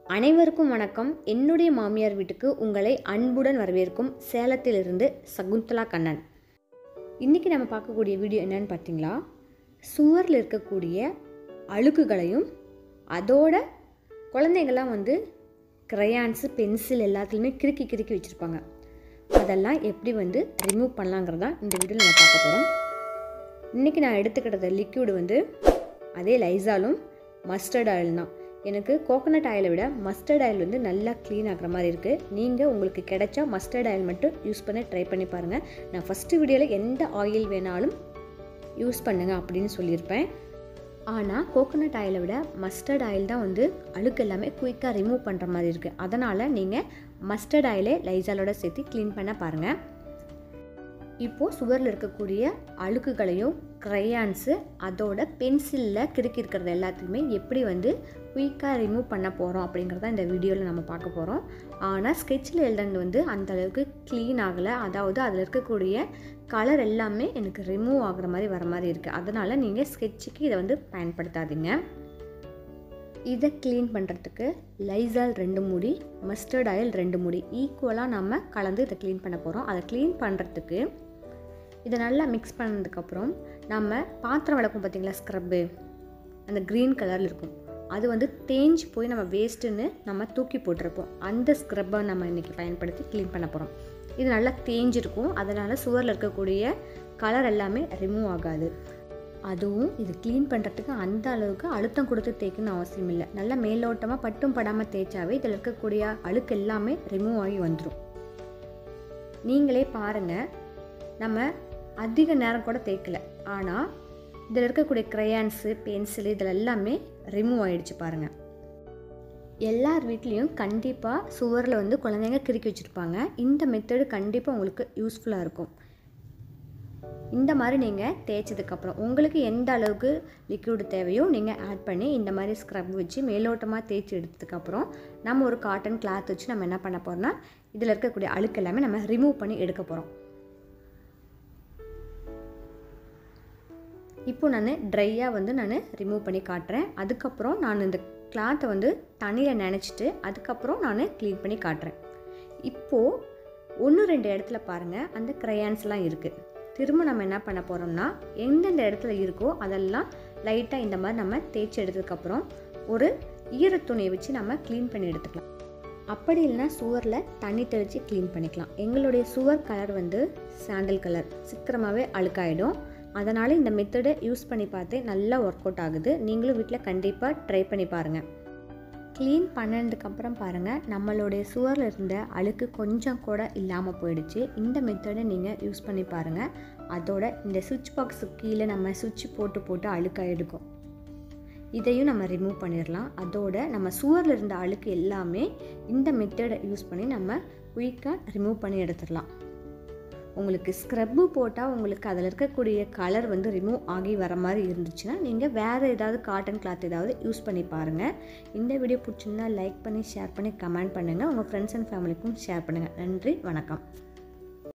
அனைவருக்கும் வணக்கம் என்னுடைய மாமியார் வீட்டுக்கு உங்களை அன்புடன் வரவேற்கும் சேலத்திலிருந்து சகுந்தலா கண்ணன் இன்றைக்கி நம்ம பார்க்கக்கூடிய வீடியோ என்னன்னு பார்த்தீங்களா சுவரில் இருக்கக்கூடிய அழுக்குகளையும் அதோட குழந்தைங்கள்லாம் வந்து க்ரையான்ஸு பென்சில் எல்லாத்துலேயுமே கிறுக்கி கிறுக்கி வச்சுருப்பாங்க அதெல்லாம் எப்படி வந்து ரிமூவ் பண்ணலாங்கிறதா இந்த வீடியோவில் நம்ம பார்க்க போகிறோம் இன்றைக்கி நான் எடுத்துக்கிட்டது லிக்யூடு வந்து அதே லைசாலும் மஸ்டர்ட் ஆயில் தான் எனக்கு கோகோனட் ஆயிலை விட மஸ்டர்ட் ஆயில் வந்து நல்லா க்ளீன் ஆகிற மாதிரி இருக்குது நீங்கள் உங்களுக்கு கிடைச்சா மஸ்டர்ட் ஆயில் மட்டும் யூஸ் பண்ண ட்ரை பண்ணி பாருங்கள் நான் ஃபஸ்ட்டு வீடியோவில் எந்த ஆயில் வேணாலும் யூஸ் பண்ணுங்கள் அப்படின்னு சொல்லியிருப்பேன் ஆனால் கோகோனட் ஆயிலை விட மஸ்டர்ட் ஆயில் தான் வந்து அழுக்கு எல்லாமே குயிக்காக ரிமூவ் பண்ணுற மாதிரி இருக்குது அதனால் நீங்கள் மஸ்டர்ட் ஆயிலே லைசாலோட சேர்த்து க்ளீன் பண்ண பாருங்கள் இப்போது சுவரில் இருக்கக்கூடிய அழுக்குகளையும் க்ரையான்ஸு அதோட பென்சிலில் கிறுக்கி இருக்கிறது எல்லாத்தையுமே எப்படி வந்து குயிக்காக ரிமூவ் பண்ண போகிறோம் அப்படிங்கிறத இந்த வீடியோவில் நம்ம பார்க்க போகிறோம் ஆனால் ஸ்கெட்சில் எழுதுனது வந்து அந்த அளவுக்கு க்ளீன் ஆகலை அதாவது அதில் இருக்கக்கூடிய கலர் எல்லாமே எனக்கு ரிமூவ் ஆகுற மாதிரி வர மாதிரி இருக்குது அதனால் நீங்கள் ஸ்கெட்சுக்கு இதை வந்து பயன்படுத்தாதீங்க இதை க்ளீன் பண்ணுறதுக்கு லைசால் ரெண்டு மூடி மஸ்டர்ட் ஆயில் ரெண்டு மூடி ஈக்குவலாக நம்ம கலந்து இதை க்ளீன் பண்ண போகிறோம் அதை க்ளீன் பண்ணுறதுக்கு இதை நல்லா மிக்ஸ் பண்ணதுக்கப்புறம் நம்ம பாத்திரம் விளக்கும் பார்த்திங்களா ஸ்க்ரப்பு அந்த க்ரீன் கலரில் இருக்கும் அது வந்து தேஞ்சு போய் நம்ம வேஸ்ட்டுன்னு நம்ம தூக்கி போட்டிருப்போம் அந்த ஸ்க்ரப்பை நம்ம இன்றைக்கி பயன்படுத்தி க்ளீன் பண்ண போகிறோம் இது நல்லா தேஞ்சிருக்கும் அதனால் சுவரில் இருக்கக்கூடிய கலர் எல்லாமே ரிமூவ் ஆகாது அதுவும் இது க்ளீன் பண்ணுறதுக்கு அந்த அளவுக்கு அழுத்தம் கொடுத்து தேய்க்கணும்னு அவசியம் இல்லை நல்லா மேலோட்டமாக பட்டும் படாமல் தேய்ச்சாவே இதில் இருக்கக்கூடிய அழுக்கு எல்லாமே ரிமூவ் ஆகி வந்துடும் நீங்களே பாருங்கள் நம்ம அதிக நேரம் கூட தேய்க்கல ஆனால் இதில் இருக்கக்கூடிய க்ரையான்ஸு பென்சிலு இதில் எல்லாமே ரிமூவ் ஆகிடுச்சு பாருங்கள் எல்லார் வீட்லேயும் கண்டிப்பாக சுவரில் வந்து குழந்தைங்க கிறுக்கி வச்சுருப்பாங்க இந்த மெத்தடு கண்டிப்பாக உங்களுக்கு யூஸ்ஃபுல்லாக இருக்கும் இந்த மாதிரி நீங்கள் தேய்ச்சதுக்கப்புறம் உங்களுக்கு எந்த அளவுக்கு லிக்யூடு தேவையோ நீங்கள் ஆட் பண்ணி இந்த மாதிரி ஸ்க்ரப் வச்சு மேலோட்டமாக தேய்ச்சி எடுத்ததுக்கப்புறம் நம்ம ஒரு காட்டன் கிளாத் வச்சு நம்ம என்ன பண்ண போகிறோம்னா இதில் இருக்கக்கூடிய அழுக்கு எல்லாமே நம்ம ரிமூவ் பண்ணி எடுக்க போகிறோம் இப்போ நான் ட்ரையாக வந்து நான் ரிமூவ் பண்ணி காட்டுறேன் அதுக்கப்புறம் நான் இந்த கிளாத்தை வந்து தண்ணியில் நினச்சிட்டு அதுக்கப்புறம் நான் க்ளீன் பண்ணி காட்டுறேன் இப்போது ஒன்று ரெண்டு இடத்துல பாருங்கள் அந்த க்ரையான்ஸ்லாம் இருக்குது திரும்ப நம்ம என்ன பண்ண போகிறோம்னா எந்தெந்த இடத்துல இருக்கோ அதெல்லாம் லைட்டாக இந்த மாதிரி நம்ம தேய்ச்சி எடுத்ததுக்கப்புறம் ஒரு ஈரத்துணியை வச்சு நம்ம க்ளீன் பண்ணி எடுத்துக்கலாம் அப்படி இல்லைன்னா சுவரில் தண்ணி தெளித்து க்ளீன் பண்ணிக்கலாம் எங்களுடைய சுவர் கலர் வந்து சாண்டல் கலர் சீக்கிரமாகவே அழுக்காயிடும் அதனால் இந்த மெத்தடை யூஸ் பண்ணி பார்த்து நல்லா ஒர்க் அவுட் ஆகுது நீங்களும் வீட்டில் கண்டிப்பாக ட்ரை பண்ணி பாருங்கள் க்ளீன் பண்ணதுக்கப்புறம் பாருங்கள் நம்மளுடைய சுவரில் இருந்த அழுக்கு கொஞ்சம் கூட இல்லாமல் போயிடுச்சு இந்த மெத்தடை நீங்கள் யூஸ் பண்ணி பாருங்கள் அதோட இந்த சுவிட்ச் பாக்ஸுக்கு கீழே நம்ம சுவிட்ச் போட்டு போட்டு அழுக்காக எடுக்கும் இதையும் நம்ம ரிமூவ் பண்ணிடலாம் அதோட நம்ம சுவரில் இருந்த அழுக்கு எல்லாமே இந்த மெத்தடை யூஸ் பண்ணி நம்ம குயிக்காக ரிமூவ் பண்ணி எடுத்துடலாம் உங்களுக்கு ஸ்க்ரப்பு போட்டால் உங்களுக்கு அதில் இருக்கக்கூடிய கலர் வந்து ரிமூவ் ஆகி வர மாதிரி இருந்துச்சுன்னா நீங்கள் வேறு ஏதாவது காட்டன் கிளாத் ஏதாவது யூஸ் பண்ணி பாருங்கள் இந்த வீடியோ பிடிச்சிருந்தா லைக் பண்ணி ஷேர் பண்ணி கமெண்ட் பண்ணுங்கள் உங்கள் ஃப்ரெண்ட்ஸ் அண்ட் ஃபேமிலிக்கும் ஷேர் பண்ணுங்கள் நன்றி வணக்கம்